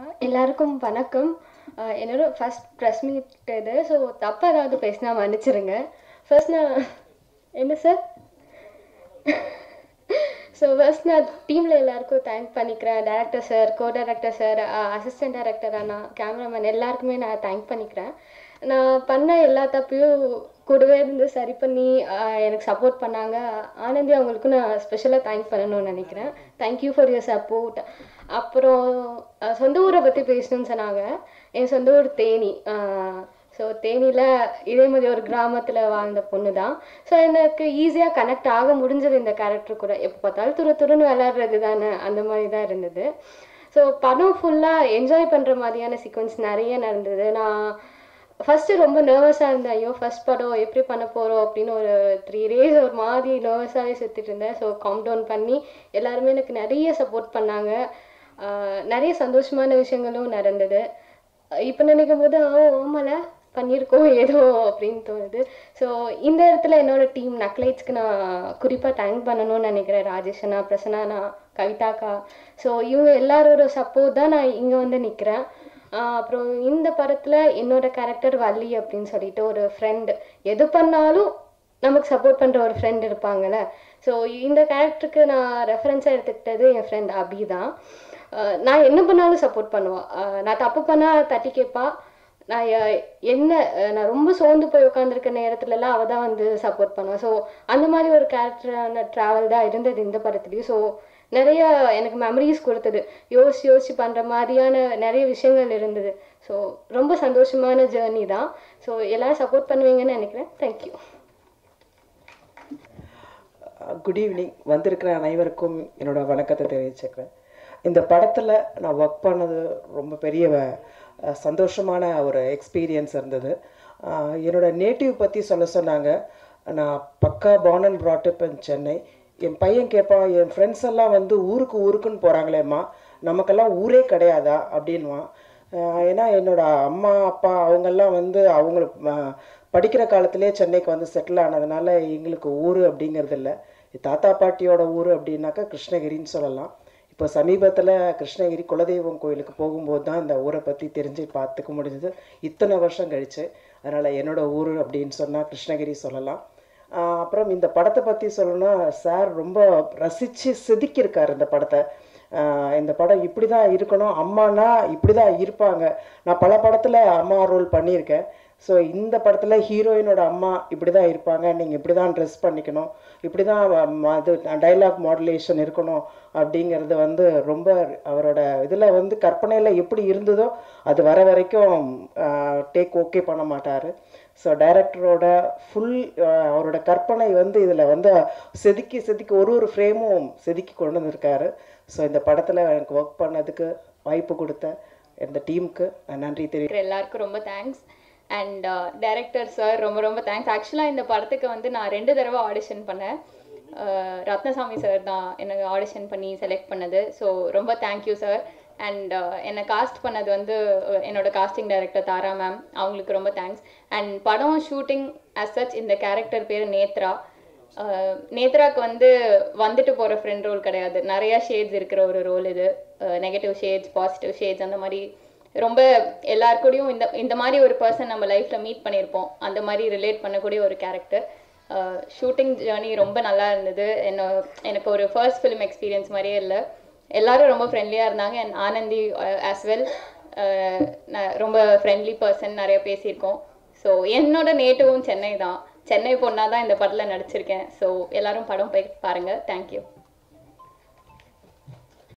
எல்லாருக்கும் வணக்கம் அஹ் என்னோட ஃபர்ஸ்ட் ப்ரெஸ் மீட் இது ஸோ தப்பாக ஏதாவது பேசினா மன்னிச்சிருங்க ஃபர்ஸ்ட் நான் என்ன சார் ஸோ ஃபர்ஸ்ட் நான் டீமில் எல்லாருக்கும் தேங்க் பண்ணிக்கிறேன் director sir co director sir assistant director அண்ணா கேமராமேன் எல்லாருக்குமே நான் தேங்க் பண்ணிக்கிறேன் நான் பண்ண எல்லா தப்பையும் கூடவே இருந்து சரி பண்ணி ஆஹ் எனக்கு சப்போர்ட் பண்ணாங்க ஆனந்தி அவங்களுக்கும் நான் ஸ்பெஷலாக தேங்க் பண்ணணும்னு நினைக்கிறேன் தேங்க்யூ ஃபார் யுவர் சப்போர்ட் அப்புறம் அஹ் சொந்த ஊரை பற்றி பேசணும்னு சொன்னாங்க என் சொந்த ஊர் தேனி ஸோ தேனியில் இதே மாதிரி ஒரு கிராமத்தில் வாழ்ந்த பொண்ணு தான் ஸோ எனக்கு ஈஸியாக கனெக்ட் ஆக முடிஞ்சது இந்த கேரக்டர் கூட எப்போ பார்த்தாலும் துரு துருன்னு விளையாடுறது தானே அந்த மாதிரி தான் இருந்தது ஸோ படம் ஃபுல்லாக என்ஜாய் பண்ணுற மாதிரியான சீக்வன்ஸ் நிறைய நடந்தது நான் ஃபஸ்ட்டு ரொம்ப நர்வஸாக இருந்தேன் ஐயோ ஃபர்ஸ்ட் படம் எப்படி பண்ண போகிறோம் அப்படின்னு ஒரு த்ரீ டேஸ் ஒரு மாதிரி நர்வஸாகவே சுற்றிட்டு இருந்தேன் ஸோ காம் டவுன் பண்ணி எல்லாருமே எனக்கு நிறைய சப்போர்ட் பண்ணாங்க ஆஹ் நிறைய சந்தோஷமான விஷயங்களும் நடந்தது இப்போ நினைக்கும் போது ஓ ஆமால பண்ணியிருக்கோம் ஏதோ அப்படின்னு தோணுது ஸோ இந்த இடத்துல என்னோட டீம் நக்லைட்ஸ்க்கு நான் குறிப்பாக தேங்க் பண்ணணும்னு நினைக்கிறேன் ராஜேஷ் அண்ணா பிரசன்னா கவிதாக்கா ஸோ இவங்க எல்லாரோட சப்போர்ட் தான் நான் இங்கே வந்து நிற்கிறேன் அப்புறம் இந்த படத்தில் என்னோட கேரக்டர் வள்ளி அப்படின்னு சொல்லிட்டு ஒரு ஃப்ரெண்டு எது பண்ணாலும் நமக்கு சப்போர்ட் பண்ணுற ஒரு ஃப்ரெண்ட் இருப்பாங்கல்ல ஸோ இந்த கேரக்டருக்கு நான் ரெஃபரன்ஸாக எடுத்துக்கிட்டது என் ஃப்ரெண்ட் அபி தான் அஹ் நான் என்ன பண்ணாலும் சப்போர்ட் பண்ணுவாள் நான் தப்பு பண்ணால் தட்டி கேட்பா நான் எ- என்ன அஹ் நான் ரொம்ப சோர்ந்து போய் உட்காந்துருக்க நேரத்துலலாம் அவள் தான் வந்து சப்போர்ட் பண்ணுவாள் ஸோ அந்த மாதிரி ஒரு கேரக்டரான ட்ராவல் தான் இருந்தது இந்த படத்துலையும் ஸோ நிறைய எனக்கு மெமரிஸ் கொடுத்தது யோசிச்சு யோசிச்சு பண்ணுற மாதிரியான நிறைய விஷயங்கள் இருந்தது ஸோ ரொம்ப சந்தோஷமான ஜேர்னி தான் ஸோ எல்லாரும் சப்போர்ட் பண்ணுவீங்கன்னு நினைக்கிறேன் தேங்க்யூ குட் ஈவினிங் வந்திருக்கிற அனைவருக்கும் என்னோட வணக்கத்தை தெரிவிச்சுக்கிறேன் இந்த படத்தில் நான் ஒர்க் பண்ணது ரொம்ப பெரிய அஹ், சந்தோஷமான ஒரு எக்ஸ்பீரியன்ஸ் இருந்தது அஹ், என்னோட நேட்டிவ் பற்றி சொல்ல சொன்னாங்க நான் பக்கா born and brought up in Chennai என் பையன் கேட்பான் என் ஃப்ரெண்ட்ஸ் எல்லாம் வந்து ஊருக்கு ஊருக்குன்னு போகிறாங்களேம்மா நமக்கெல்லாம் ஊரே கிடையாதா அப்படின்வான் அஹ், ஏன்னா என்னோட அம்மா அப்பா அவங்கெல்லாம் வந்து அவங்களுக்கு அஹ், படிக்கிற காலத்திலே சென்னைக்கு வந்து செட்டில் ஆனதுனால எங்களுக்கு ஊர் அப்படிங்கிறது இல்லை தாத்தா பாட்டியோட ஊர் அப்படின்னாக்கா கிருஷ்ணகிரின்னு சொல்லலாம் இப்போ சமீபத்தில் கிருஷ்ணகிரி குலதெய்வம் கோயிலுக்கு போகும்போது தான் இந்த ஊரை பற்றி தெரிஞ்சு பார்த்துக்க முடிஞ்சது இத்தனை வருஷம் கழிச்சு அதனால் என்னோட ஊர் அப்படின்னு சொன்னால் கிருஷ்ணகிரி சொல்லலாம் ஆஹ் அப்புறம் இந்த படத்தை பற்றி சொல்லணும்னா சார் ரொம்ப ரசித்து செதுக்கியிருக்கார் இந்த படத்தை ஆஹ் இந்த படம் இப்படி தான் இருக்கணும் அம்மானா இப்படி தான் இருப்பாங்க நான் பல படத்தில் அம்மா ரோல் பண்ணியிருக்கேன் ஸோ இந்த படத்தில் ஹீரோயினோட அம்மா இப்படி தான் இருப்பாங்க நீங்கள் இப்படி தான் ட்ரெஸ் பண்ணிக்கணும் இப்படி தான் அது டைலாக் மாடுலேஷன் இருக்கணும் அப்படிங்கிறது வந்து ரொம்ப அவரோட இதில் வந்து கற்பனையில் எப்படி இருந்ததோ அது வர வரைக்கும் டேக் ஓகே பண்ண மாட்டார் ஸோ டைரக்டரோட ஃபுல் அவரோட கற்பனை வந்து இதில் வந்து செதுக்கி செதுக்கி ஒரு ஒரு ஃப்ரேமும் செதுக்கி கொண்டு வந்திருக்காரு ஸோ இந்த படத்தில் எனக்கு ஒர்க் பண்ணதுக்கு வாய்ப்பு கொடுத்த இந்த டீமுக்கு நன்றி தெரிவி இருக்கிற எல்லாருக்கும் ரொம்ப தேங்க்ஸ் அண்ட் டைரக்டர் சார் ரொம்ப ரொம்ப தேங்க்ஸ் ஆக்சுவலாக இந்த படத்துக்கு வந்து நான் ரெண்டு தடவை ஆடிஷன் பண்ணேன் அஹ், ரத்னசாமி சார் தான் எனக்கு ஆடிஷன் பண்ணி செலக்ட் பண்ணது ஸோ ரொம்ப தேங்க்யூ சார் அண்ட் என்னை காஸ்ட் பண்ணது வந்து அஹ், என்னோட காஸ்டிங் டைரக்டர் தாரா மேம் அவங்களுக்கு ரொம்ப தேங்க்ஸ் அண்ட் படம் ஷூட்டிங் as such இந்த கேரக்டர் பேர் நேத்ரா அஹ், நேத்ராக்கு வந்து வந்துட்டு போகிற ஃப்ரெண்ட் ரோல் கிடையாது நிறையா ஷேட்ஸ் இருக்கிற ஒரு ரோல் இது நெகட்டிவ் ஷேட்ஸ் பாசிட்டிவ் ஷேட்ஸ் அந்த மாதிரி ரொம்ப எல்லார் கூடயும் இந்த இந்த மாதிரி ஒரு பர்சன் நம்ம லைஃப்பில் மீட் பண்ணியிருப்போம் அந்த மாதிரி ரிலேட் பண்ணக்கூடிய ஒரு கேரக்டர் ஷூட்டிங் ஜேர்னி ரொம்ப நல்லா இருந்தது என்ன எனக்கு ஒரு ஃபர்ஸ்ட் ஃபிலிம் எக்ஸ்பீரியன்ஸ் மாதிரியே இல்லை எல்லாரும் ரொம்ப ஃப்ரெண்ட்லியாக இருந்தாங்க அண்ட் ஆனந்தி ஆஸ் வெல் ரொம்ப ஃப்ரெண்ட்லி பர்சன் நிறைய பேசியிருக்கோம் ஸோ என்னோட நேட்டிவும் சென்னை தான் சென்னை பொண்ணாக தான் இந்த படத்தில் நடிச்சிருக்கேன் ஸோ எல்லாரும் படம் போய் பாருங்கள் தேங்க்யூ